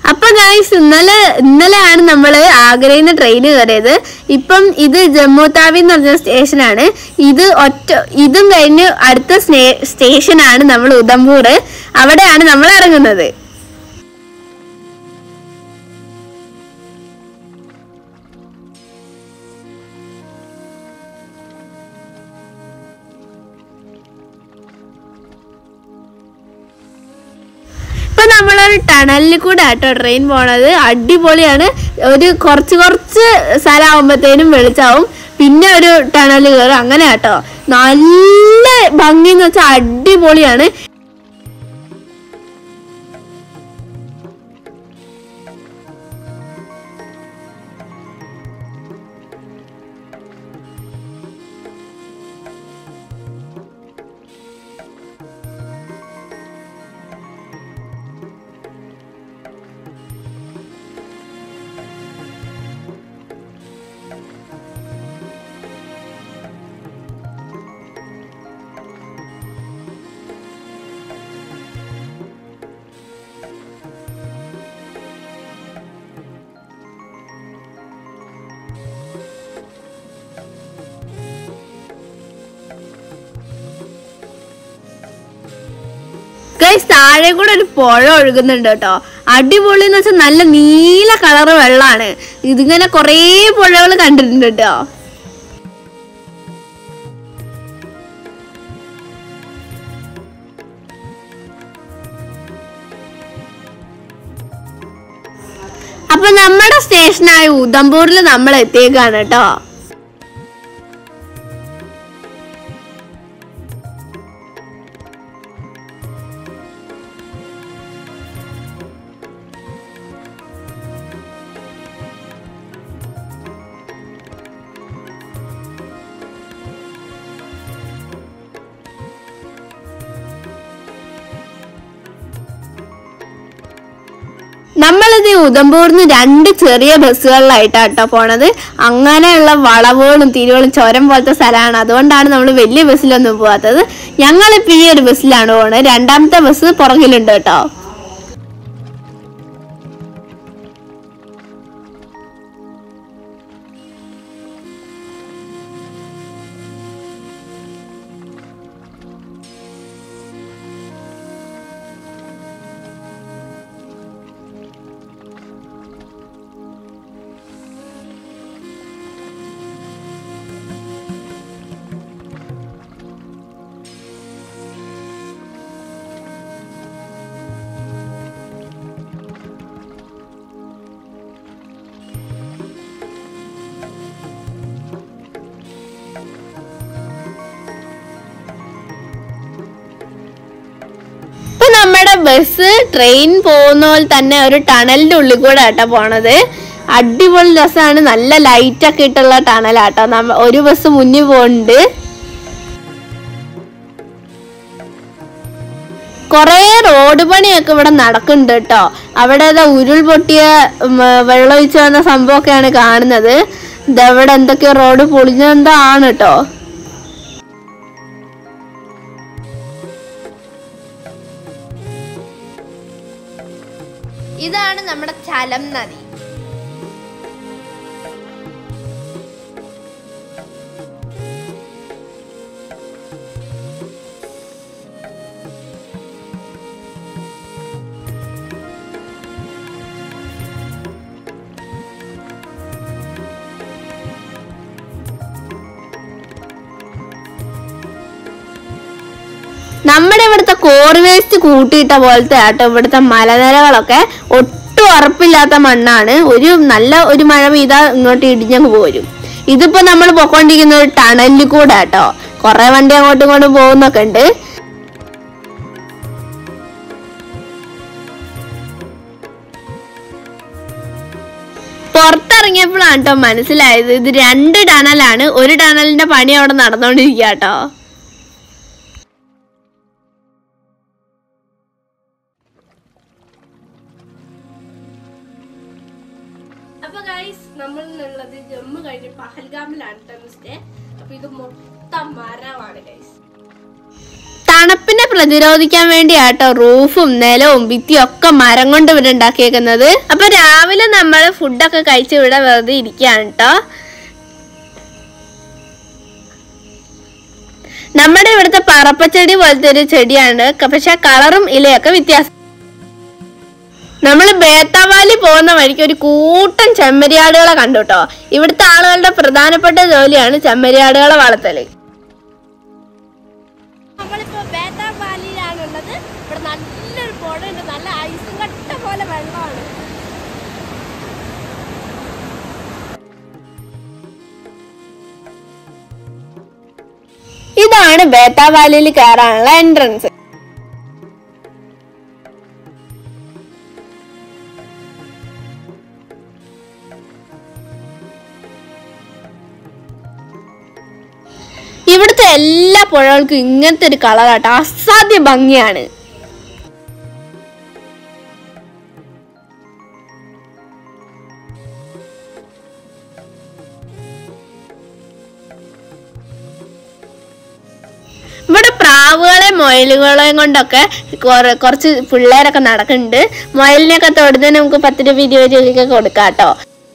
അപ്പൊ ഗൈസ് ഇന്നലെ ഇന്നലെയാണ് നമ്മൾ ആഗ്രയിൽ നിന്ന് ട്രെയിൻ കയറിയത് ഇപ്പം ഇത് ജമ്മു താവി എന്ന് പറഞ്ഞ സ്റ്റേഷനാണ് ഇത് ഒറ്റ ഇതും കഴിഞ്ഞ് അടുത്ത സ്നേ- സ്റ്റേഷനാണ് നമ്മൾ ഉദംപൂർ അവിടെയാണ് നമ്മൾ ഇറങ്ങുന്നത് ഇപ്പൊ നമ്മളൊരു ടണലിൽ കൂടെ ആട്ടോ ട്രെയിൻ പോണത് അടിപൊളിയാണ് ഒരു കുറച്ച് കുറച്ച് സ്ഥലമാകുമ്പോഴത്തേനും വെളിച്ചാവും പിന്നെ ഒരു ടണൽ കയറും അങ്ങനെ ആട്ടോ നല്ല ഭംഗി എന്ന് വെച്ചാൽ അടിപൊളിയാണ് ഗൈസ് താഴെ കൂടെ ഒരു പുഴ ഒഴുകുന്നുണ്ട് കേട്ടോ അടിപൊളി എന്ന് വെച്ചാൽ നല്ല നീല കളറ് വെള്ളമാണ് ഇതിങ്ങനെ കുറേ പുഴകൾ കണ്ടിട്ടുണ്ട് കേട്ടോ അപ്പൊ നമ്മുടെ സ്റ്റേഷനായ ഉദംപൂരിൽ നമ്മൾ എത്തിയേക്കാണ് കേട്ടോ നമ്മളിത് ഉദംപൂർന്ന് രണ്ട് ചെറിയ ബസ്സുകളിലായിട്ടാട്ടോ പോണത് അങ്ങനെയുള്ള വളവുകളും തിരിവുകളും ചുരം പോലത്തെ സ്ഥലമാണ് അതുകൊണ്ടാണ് നമ്മൾ വലിയ ബസ്സിലൊന്നും പോകാത്തത് ഞങ്ങളിപ്പോൾ ഈ ഒരു ബസ്സിലാണ് പോണത് രണ്ടാമത്തെ ബസ് പുറകിലുണ്ട് കേട്ടോ ഇപ്പൊ നമ്മുടെ ബസ് ട്രെയിൻ പോകുന്ന പോലെ തന്നെ ഒരു ടണലിന്റെ ഉള്ളിൽ കൂടെ ആട്ടോ പോണത് അടിപൊളി രസമാണ് നല്ല ലൈറ്റ് ഒക്കെ ഇട്ടുള്ള ടണലാട്ടോ നമ്മ ഒരു ബസ് മുന്നിൽ പോകുന്നുണ്ട് കൊറേ റോഡ് പണിയൊക്കെ ഇവിടെ നടക്കുന്നുണ്ട് കേട്ടോ അവിടെ ഏതാ ഉരുൾ പൊട്ടിയ ഉം, വെള്ളം ഒഴിച്ചു വന്ന സംഭവമൊക്കെയാണ് കാണുന്നത് ഇതവിടെ എന്തൊക്കെയോ റോഡ് പൊളിഞ്ഞെന്തോ ആണ് കേട്ടോ ഇതാണ് നമ്മുടെ ചലം നദി നമ്മുടെ ഇവിടുത്തെ കോറി വേസ്റ്റ് കൂട്ടിയിട്ട പോലത്തെ ആട്ടോ ഇവിടുത്തെ മലനിരകളൊക്കെ ഒട്ടും ഉറപ്പില്ലാത്ത മണ്ണാണ് ഒരു നല്ല ഒരു മഴ പെയ്താൽ ഇങ്ങോട്ട് ഇടിഞ്ഞങ്ങ് പോരും ഇതിപ്പോ നമ്മൾ പൊക്കോണ്ടിരിക്കുന്ന ഒരു ടണലിൽ കൂടെ ആട്ടോ കുറെ വണ്ടി അങ്ങോട്ടും ഇങ്ങോട്ടും പോകുന്നൊക്കെ ഉണ്ട് പുറത്തിറങ്ങിയപ്പോഴാണ് കേട്ടോ മനസ്സിലായത് ഇത് രണ്ട് ടണലാണ് ഒരു ടണലിന്റെ പണി അവിടെ നടന്നുകൊണ്ടിരിക്കുക കേട്ടോ അപ്പൊ ഗൈസ് നമ്മൾ ഉള്ളത് ജമ്മു കഴിഞ്ഞ് പഹൽഗാമിലാണ് സ്റ്റേ അപ്പൊ ഇത് മൊത്തം മരമാണ് ഗൈസ് തണുപ്പിനെ പ്രതിരോധിക്കാൻ വേണ്ടിയാട്ടോ റൂഫും നിലവും ഭിത്തിയും ഒക്കെ മരം കൊണ്ട് ഇവിടെ ഉണ്ടാക്കിയേക്കുന്നത് അപ്പൊ രാവിലെ നമ്മൾ ഫുഡൊക്കെ കഴിച്ച് ഇവിടെ വെറുതെ ഇരിക്കുകയാണ് കേട്ടോ നമ്മുടെ ഇവിടുത്തെ പറപ്പച്ചെടി പോലത്തെ ഒരു ചെടിയാണ് ക- പക്ഷെ കളറും ഇലയൊക്കെ വ്യത്യാസം നമ്മൾ ബേത്താവാലി പോകുന്ന വഴിക്ക് ഒരു കൂട്ടം ചെമ്മരിയാടുകളെ കണ്ടു കേട്ടോ ഇവിടുത്തെ ആളുകളുടെ പ്രധാനപ്പെട്ട ജോലിയാണ് ചെമ്മരിയാടുകളെ വളർത്തല് നമ്മളിപ്പോ ബേത്താർ വാലിയിലാണുള്ളത് ഇവിടെ നല്ലൊരു പുഴയുണ്ട് നല്ല ഐസും കട്ട പോലെ വെള്ളമാണ് ഇതാണ് ബേത്താവാലിയിൽ കയറാനുള്ള എൻട്രൻസ് ഇവിടുത്തെ എല്ലാ പുഴകൾക്കും ഇങ്ങനത്തെ ഒരു കളറാട്ടോ അസാധ്യ ഭംഗിയാണ് ഇവിടെ പ്രാവുകളെ മുയലുകളെയും കൊണ്ടൊക്കെ കുറ- കുറച്ച് പിള്ളേരൊക്കെ നടക്കുന്നുണ്ട് മുയലിനെയൊക്കെ തൊടുന്നതിന് നമുക്ക് പത്ത് രൂപ ഇരുപത് രൂപയ്ക്ക് കൊടുക്കാം കേട്ടോ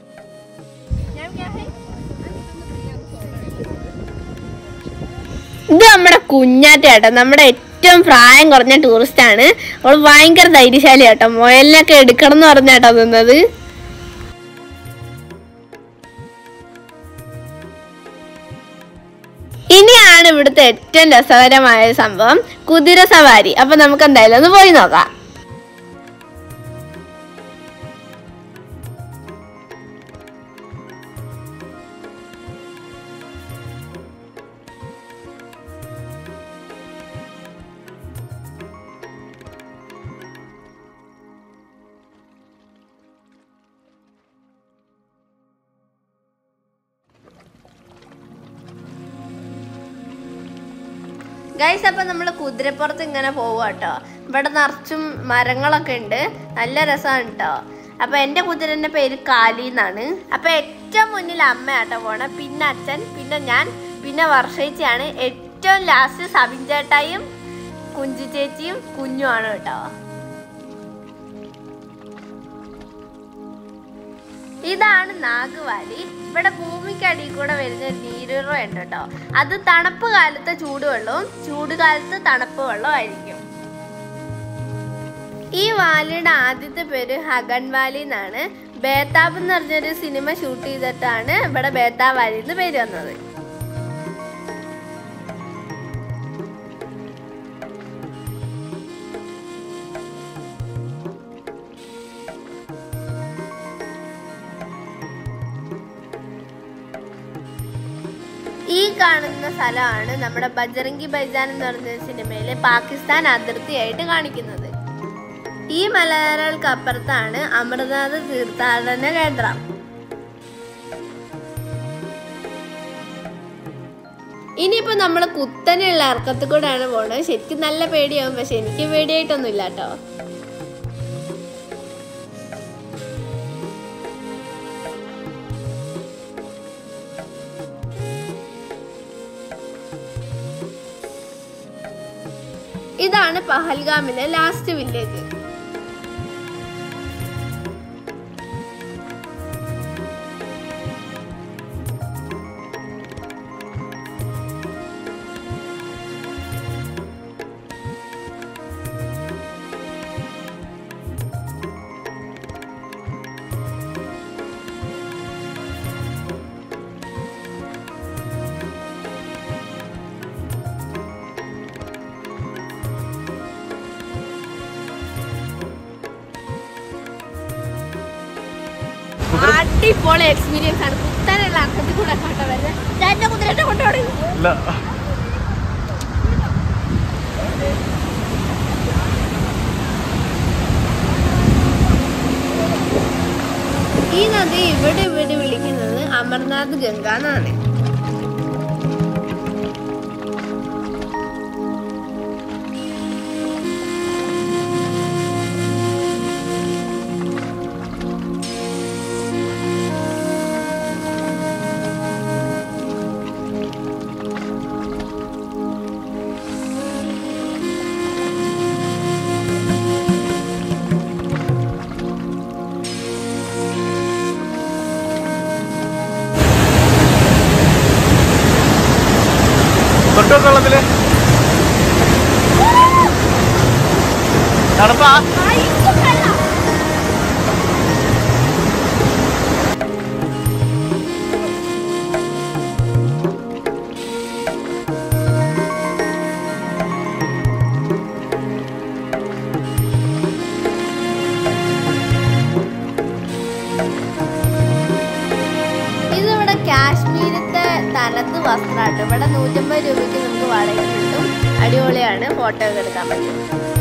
ഇത് നമ്മുടെ കുഞ്ഞാറ്റ കേട്ടോ നമ്മുടെ ഏറ്റവും പ്രായം കുറഞ്ഞ ടൂറിസ്റ്റ് ആണ് അവൾ ഭയങ്കര ധൈര്യശാലി കേട്ടോ മുയലിനൊക്കെ എടുക്കണം എന്ന് പറഞ്ഞാട്ടോ നിന്നത് ഇനിയാണ് ഇവിടുത്തെ ഏറ്റവും രസകരമായ സംഭവം കുതിര സവാരി അപ്പൊ നമുക്ക് എന്തായാലും ഒന്ന് പോയി നോക്കാം ഗൈസ് അപ്പൊ നമ്മൾ കുതിരപ്പുറത്ത് ഇങ്ങനെ പോവുക കേട്ടോ ഇവിടെ നിറച്ചും മരങ്ങളൊക്കെ ഉണ്ട് നല്ല രസമാണ് കേട്ടോ അപ്പൊ എന്റെ കുതിരന്റെ പേര് കാലി എന്നാണ് അപ്പൊ ഏറ്റവും മുന്നിൽ അമ്മ ആട്ടോ പോണെ പിന്നെ അച്ഛൻ പിന്നെ ഞാൻ പിന്നെ വർഷയിച്ചാണ് ഏറ്റവും ലാസ്റ്റ് സബിൻ ചേട്ടായും കുഞ്ചു ചേച്ചിയും കുഞ്ഞുമാണ് കേട്ടോ ഇതാണ് നാഗുവാലി ഇവിടെ ഭൂമിക്കടിയിൽ കൂടെ വരുന്ന ഒരു നീരുറവ ഉണ്ട് കേട്ടോ അത് തണുപ്പ് കാലത്ത് ചൂടുവെള്ളവും ചൂട് കാലത്ത് തണുപ്പ് വെള്ളവും ആയിരിക്കും ഈ വാലിയുടെ ആദ്യത്തെ പേര് ഹഗൻ വാലി എന്നാണ് ബേത്താബ് എന്ന് പറഞ്ഞൊരു സിനിമ ഷൂട്ട് ചെയ്തിട്ടാണ് ഇവിടെ ബേത്താ വാലി എന്ന് പേര് വന്നത് ഈ കാണുന്ന സ്ഥലമാണ് നമ്മുടെ ബജറംഗി ബൈജാൻ എന്ന് പറഞ്ഞ സിനിമയിലെ പാകിസ്ഥാൻ അതിർത്തിയായിട്ട് കാണിക്കുന്നത് ഈ മലനിരകൾക്കപ്പുറത്താണ് അമർനാഥ് തീർത്ഥാടന കേന്ദ്രം ഇനിയിപ്പോ നമ്മൾ കുത്തനെയുള്ള ഇറക്കത്തിൽ കൂടെയാണ് പോണത് ശരിക്കും നല്ല പേടിയാവും പക്ഷെ എനിക്ക് പേടിയായിട്ടൊന്നും ഇല്ല കേട്ടോ ഇതാണ് പഹൽഗാമിലെ ലാസ്റ്റ് വില്ലേജ് അടിപൊളി എക്സ്പീരിയൻസ് ആണ് കുത്തനെയുള്ള അർത്ഥത്തിൽ കൂടെ കണ്ട വരുന്നത് എന്റെ കുതിരത്തെ കൊണ്ടുപോയി ഇല്ല ഈ നദി ഇവിടെ ഇവിടെ വിളിക്കുന്നത് അമർനാഥ് ഗംഗ എന്നാണ് വാ ഐസും വെള്ളം ഇതിവിടെ കാശ്മീരത്തെ തനത് വസ്ത്രമാണ് ഇവിടെ നൂറ്റമ്പത് രൂപയ്ക്ക് നമുക്ക് വാടക കിട്ടും അടിപൊളിയാണ് ഫോട്ടോ ഒക്കെ എടുക്കാൻ പറ്റും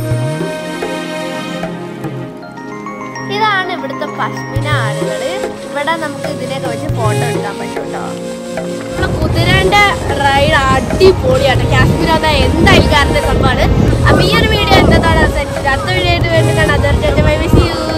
ഇതാണ് ഇവിടുത്തെ പശ്മിന ആടുകൾ ഇവിടെ നമുക്ക് ഇതിനെയൊക്കെ വെച്ച് ഫോട്ടോ എടുക്കാൻ പറ്റും കേട്ടോ നമ്മളെ കുതിരന്റെ റൈഡ് അടിപൊളിയാണ് കാശ്മീർ അതാ എന്തായാലും കാരണം സംഭവമാണ് അപ്പൊ ഈ ഒരു വീഡിയോ എന്താണ് അടുത്ത വീഡിയോ ആയിട്ട് വേണ്ടി കാണാം ബൈ ബൈ സി യു